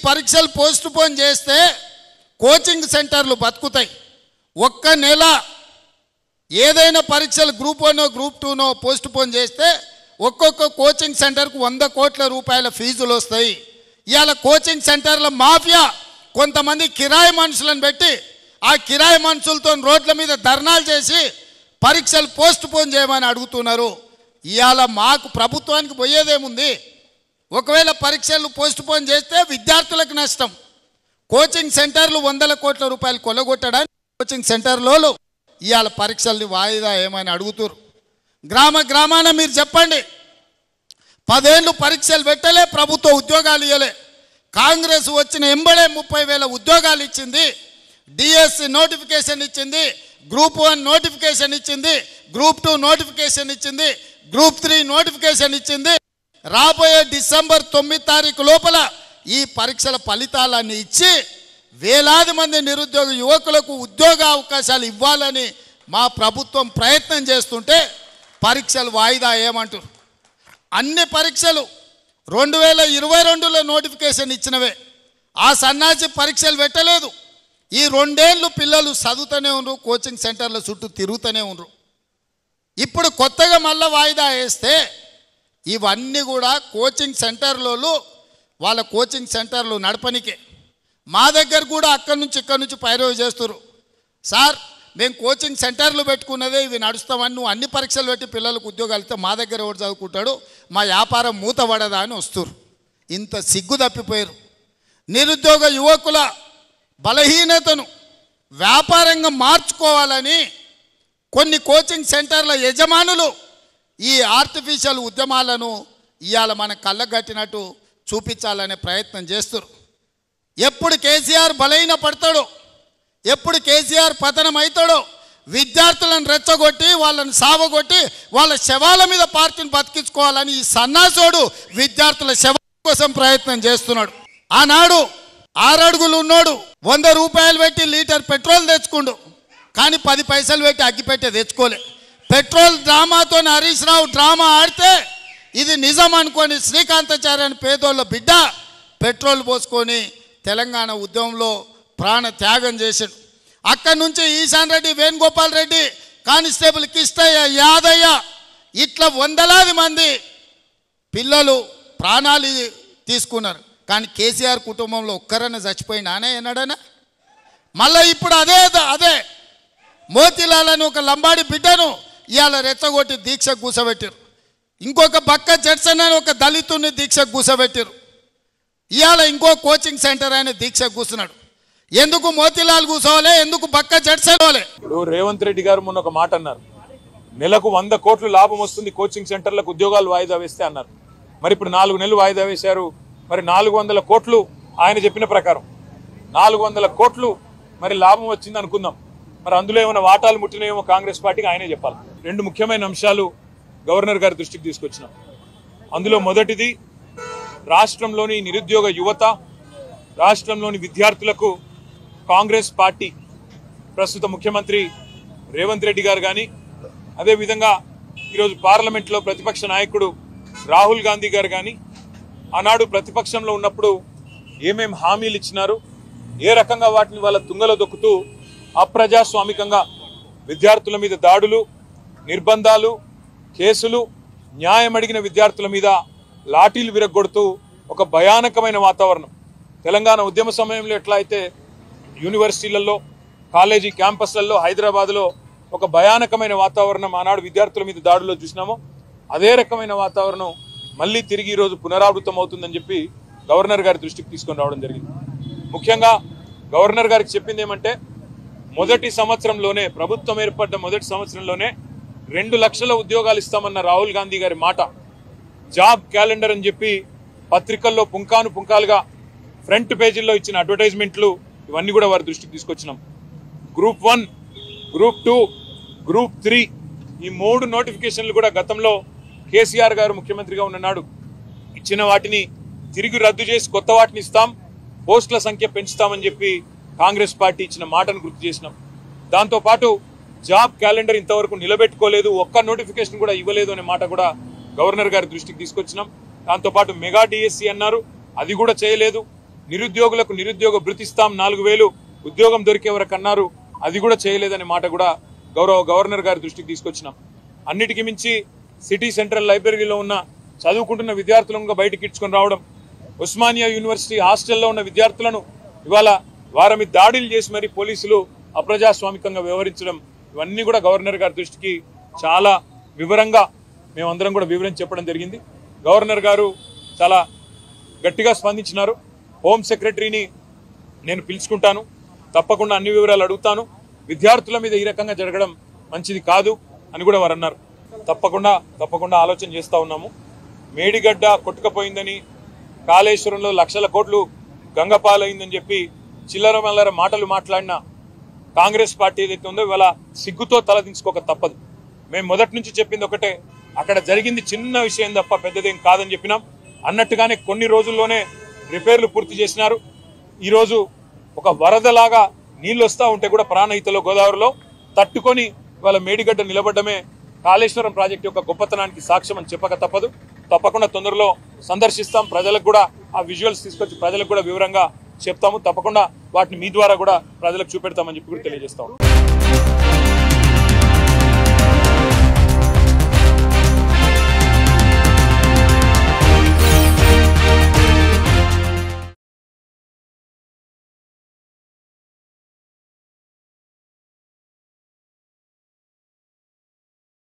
పరీక్షలు post postpone చేస్తే coaching సెంటర్లు బతుకుతాయి ఒక్క నెల ఏదైనా పరీక్షలు గ్రూప్ వన్ గ్రూప్ టూనో పోస్ట్ పోన్ చేస్తే ఒక్కొక్క కోచింగ్ సెంటర్కు వంద కోట్ల రూపాయల ఫీజులు వస్తాయి ఇవాళ కోచింగ్ సెంటర్ల మాఫియా కొంతమంది కిరాయి మనుషులను పెట్టి ఆ కిరాయి మనుషులతో రోడ్ల మీద ధర్నాలు చేసి పరీక్షలు పోస్ట్ పోన్ చేయమని అడుగుతున్నారు ఇవాళ మాకు ప్రభుత్వానికి పోయేదేముంది ఒకవేళ పరీక్షలు పోస్ట్ పోన్ చేస్తే విద్యార్థులకు నష్టం కోచింగ్ సెంటర్లు వందల కోట్ల రూపాయలు కొల్లగొట్టడానికి కోచింగ్ సెంటర్లో ఇవాళ పరీక్షల్ని వాయిదా ఏమని అడుగుతురు గ్రామ గ్రామాన మీరు చెప్పండి పదేళ్ళు పరీక్షలు పెట్టలే ప్రభుత్వ ఉద్యోగాలు ఇవ్వలే కాంగ్రెస్ వచ్చిన ఎంబడే ముప్పై వేల ఉద్యోగాలు ఇచ్చింది డిఎస్సి నోటిఫికేషన్ ఇచ్చింది గ్రూప్ వన్ నోటిఫికేషన్ ఇచ్చింది గ్రూప్ టూ నోటిఫికేషన్ ఇచ్చింది గ్రూప్ త్రీ నోటిఫికేషన్ ఇచ్చింది రాబోయే డిసెంబర్ తొమ్మిది తారీఖు లోపల ఈ పరీక్షల ఫలితాలన్నీ ఇచ్చి వేలాది మంది నిరుద్యోగ యువకులకు ఉద్యోగ అవకాశాలు ఇవ్వాలని మా ప్రభుత్వం ప్రయత్నం చేస్తుంటే పరీక్షలు వాయిదా ఏమంటారు అన్ని పరీక్షలు రెండు వేల ఇరవై రెండులో నోటిఫికేషన్ ఇచ్చినవే ఆ సన్నాసి పరీక్షలు పెట్టలేదు ఈ రెండేళ్ళు పిల్లలు చదువుతూనే ఉండరు కోచింగ్ సెంటర్ల చుట్టూ తిరుగుతూనే ఉండరు ఇప్పుడు కొత్తగా మళ్ళీ వాయిదా వేస్తే ఇవన్నీ కూడా కోచింగ్ సెంటర్లలో వాళ్ళ కోచింగ్ సెంటర్లు నడపనికే మా దగ్గర కూడా అక్కడి నుంచి ఇక్కడి నుంచి పైరవి చేస్తారు సార్ మేము కోచింగ్ సెంటర్లు పెట్టుకున్నదే ఇవి నడుస్తామని నువ్వు అన్ని పరీక్షలు పెట్టి పిల్లలకు ఉద్యోగాలు ఇస్తే మా దగ్గర ఎవరు చదువుకుంటాడు మా వ్యాపారం మూతపడదా అని వస్తారు ఇంత సిగ్గు తప్పిపోయారు నిరుద్యోగ యువకుల బలహీనతను వ్యాపారంగా మార్చుకోవాలని కొన్ని కోచింగ్ సెంటర్ల యజమానులు ఈ ఆర్టిఫిషియల్ ఉద్యమాలను ఇవాళ మన కళ్ళగట్టినట్టు చూపించాలనే ప్రయత్నం చేస్తారు ఎప్పుడు కేసీఆర్ బలహీన పడతాడో ఎప్పుడు కేసీఆర్ పతనం అవుతాడో విద్యార్థులను రెచ్చగొట్టి వాళ్ళని సావగొట్టి వాళ్ళ శవాల మీద పార్టీని బతికించుకోవాలని ఈ సన్నాసోడు విద్యార్థుల శవ కోసం ప్రయత్నం చేస్తున్నాడు ఆనాడు ఆరడుగులు ఉన్నాడు వంద రూపాయలు పెట్టి లీటర్ పెట్రోల్ తెచ్చుకుండు కానీ పది పైసలు పెట్టి అగ్గిపెట్టే తెచ్చుకోలే పెట్రోల్ డ్రామాతో హరీష్ రావు డ్రామా ఆడితే ఇది నిజం అనుకొని శ్రీకాంతాచార్య అని పేదోళ్ళ బిడ్డ పెట్రోల్ పోసుకొని తెలంగాణ ఉద్యమంలో ప్రాణ త్యాగం చేశాడు అక్కడి నుంచి ఈశాన్ రెడ్డి వేణుగోపాల్ రెడ్డి కానిస్టేబుల్ కిష్టయ్య యాదయ్య ఇట్లా వందలాది మంది పిల్లలు ప్రాణాలు తీసుకున్నారు కానీ కేసీఆర్ కుటుంబంలో ఒక్కరన్నా చచ్చిపోయినానే ఎన్నడనా మళ్ళీ ఇప్పుడు అదే అదే మోతిలాల్ అని ఒక లంబాడి బిడ్డను ఇవాళ రెచ్చగొట్టి దీక్ష కూసబెట్టారు ఇంకొక బక్క జడ్సన్ అని ఒక దళితుని దీక్ష కూసబెట్టారు ఇవాళ ఇంకో కోచింగ్ సెంటర్ ఆయన దీక్ష కూర్చున్నాడు ఎందుకు మోతిలాల్ కూర్చోవాలి ఎందుకు బక్క జడ్సన్ పోలే ఇప్పుడు రేవంత్ రెడ్డి గారు మొన్న ఒక మాట అన్నారు నెలకు వంద కోట్లు లాభం వస్తుంది కోచింగ్ సెంటర్లకు ఉద్యోగాలు వాయిదా వేస్తే అన్నారు మరి ఇప్పుడు నాలుగు నెలలు వాయిదా వేశారు మరి నాలుగు వందల కోట్లు ఆయన చెప్పిన ప్రకారం నాలుగు వందల కోట్లు మరి లాభం వచ్చింది అనుకుందాం మరి అందులో ఏమైనా వాటాలు ముట్టినాయేమో కాంగ్రెస్ పార్టీకి ఆయనే చెప్పాలి రెండు ముఖ్యమైన అంశాలు గవర్నర్ గారి దృష్టికి తీసుకొచ్చినాం అందులో మొదటిది రాష్ట్రంలోని నిరుద్యోగ యువత రాష్ట్రంలోని విద్యార్థులకు కాంగ్రెస్ పార్టీ ప్రస్తుత ముఖ్యమంత్రి రేవంత్ రెడ్డి గారు కానీ అదేవిధంగా ఈరోజు పార్లమెంట్లో ప్రతిపక్ష నాయకుడు రాహుల్ గాంధీ గారు కానీ ఆనాడు ప్రతిపక్షంలో ఉన్నప్పుడు ఏమేం హామీలు ఇచ్చినారు ఏ రకంగా వాటిని వాళ్ళ తుంగలో దొక్కుతూ అప్రజాస్వామికంగా విద్యార్థుల మీద దాడులు నిర్బంధాలు కేసులు న్యాయం అడిగిన విద్యార్థుల మీద లాఠీలు విరగొడుతూ ఒక భయానకమైన వాతావరణం తెలంగాణ ఉద్యమ సమయంలో ఎట్లా అయితే యూనివర్సిటీలలో కాలేజీ క్యాంపస్లలో హైదరాబాద్లో ఒక భయానకమైన వాతావరణం ఆనాడు విద్యార్థుల మీద దాడుల్లో చూసినామో అదే రకమైన వాతావరణం మళ్ళీ తిరిగి ఈరోజు పునరావృతం అవుతుందని చెప్పి గవర్నర్ గారి దృష్టికి తీసుకొని రావడం జరిగింది ముఖ్యంగా గవర్నర్ గారికి చెప్పింది ఏమంటే మొదటి సంవత్సరంలోనే ప్రభుత్వం ఏర్పడ్డ మొదటి సంవత్సరంలోనే రెండు లక్షల ఉద్యోగాలు ఇస్తామన్న రాహుల్ గాంధీ గారి మాట జాబ్ క్యాలెండర్ అని చెప్పి పత్రికల్లో పుంకాను పుంకాలుగా ఫ్రంట్ పేజీల్లో ఇచ్చిన అడ్వర్టైజ్మెంట్లు ఇవన్నీ కూడా వారి దృష్టికి తీసుకొచ్చినాం group one group two group three ఈ మూడు నోటిఫికేషన్లు కూడా గతంలో కేసీఆర్ గారు ముఖ్యమంత్రిగా ఉన్ననాడు ఇచ్చిన వాటిని తిరిగి రద్దు చేసి కొత్త వాటిని ఇస్తాం పోస్టుల సంఖ్య పెంచుతామని చెప్పి కాంగ్రెస్ పార్టీ ఇచ్చిన మాటను గుర్తు చేసినాం దాంతోపాటు జాబ్ క్యాలెండర్ ఇంతవరకు నిలబెట్టుకోలేదు ఒక్క నోటిఫికేషన్ కూడా ఇవ్వలేదు అనే మాట కూడా గవర్నర్ గారి దృష్టికి తీసుకొచ్చినాం దాంతోపాటు మెగా డిఎస్సి అన్నారు అది కూడా చేయలేదు నిరుద్యోగులకు నిరుద్యోగ భృతిస్తాం నాలుగు వేలు ఉద్యోగం దొరికే వరకు అన్నారు అది కూడా చేయలేదనే మాట కూడా గౌరవ గవర్నర్ గారి దృష్టికి తీసుకొచ్చినాం అన్నిటికీ మించి సిటీ సెంట్రల్ లైబ్రరీలో ఉన్న చదువుకుంటున్న విద్యార్థులను బయటికి ఇచ్చుకొని రావడం ఉస్మానియా యూనివర్సిటీ హాస్టల్లో ఉన్న విద్యార్థులను ఇవాళ వారి మీద దాడులు చేసి మరి పోలీసులు అప్రజాస్వామికంగా వ్యవహరించడం ఇవన్నీ కూడా గవర్నర్ గారి దృష్టికి చాలా వివరంగా మేమందరం కూడా వివరించి చెప్పడం జరిగింది గవర్నర్ గారు చాలా గట్టిగా స్పందించినారు హోమ్ సెక్రటరీని నేను పిలుచుకుంటాను తప్పకుండా అన్ని వివరాలు అడుగుతాను విద్యార్థుల మీద ఈ రకంగా జరగడం మంచిది కాదు అని కూడా వారు అన్నారు తప్పకుండా తప్పకుండా ఆలోచన చేస్తూ ఉన్నాము మేడిగడ్డ కొట్టుకపోయిందని కాళేశ్వరంలో లక్షల కోట్లు గంగపాలైందని చెప్పి చిల్లర మల్లర మాటలు మాట్లాడిన కాంగ్రెస్ పార్టీ ఏదైతే ఉందో ఇవాళ సిగ్గుతో తలదించుకోక తప్పదు మేము మొదటి నుంచి చెప్పింది ఒకటే అక్కడ జరిగింది చిన్న విషయం తప్ప పెద్దదేం కాదని చెప్పినాం అన్నట్టుగానే కొన్ని రోజుల్లోనే రిపేర్లు పూర్తి చేసినారు ఈరోజు ఒక వరదలాగా నీళ్ళు వస్తూ ఉంటే కూడా ప్రాణహితలో గోదావరిలో తట్టుకొని ఇవాళ మేడిగడ్డ నిలబడ్డమే కాళేశ్వరం ప్రాజెక్టు యొక్క గొప్పతనానికి సాక్ష్యం అని చెప్పక తప్పదు తప్పకుండా తొందరలో సందర్శిస్తాం ప్రజలకు కూడా ఆ విజువల్స్ తీసుకొచ్చి ప్రజలకు కూడా వివరంగా చెప్తాము తప్పకుండా వాటిని మీ ద్వారా కూడా ప్రజలకు చూపెడతామని చెప్పి కూడా తెలియజేస్తాం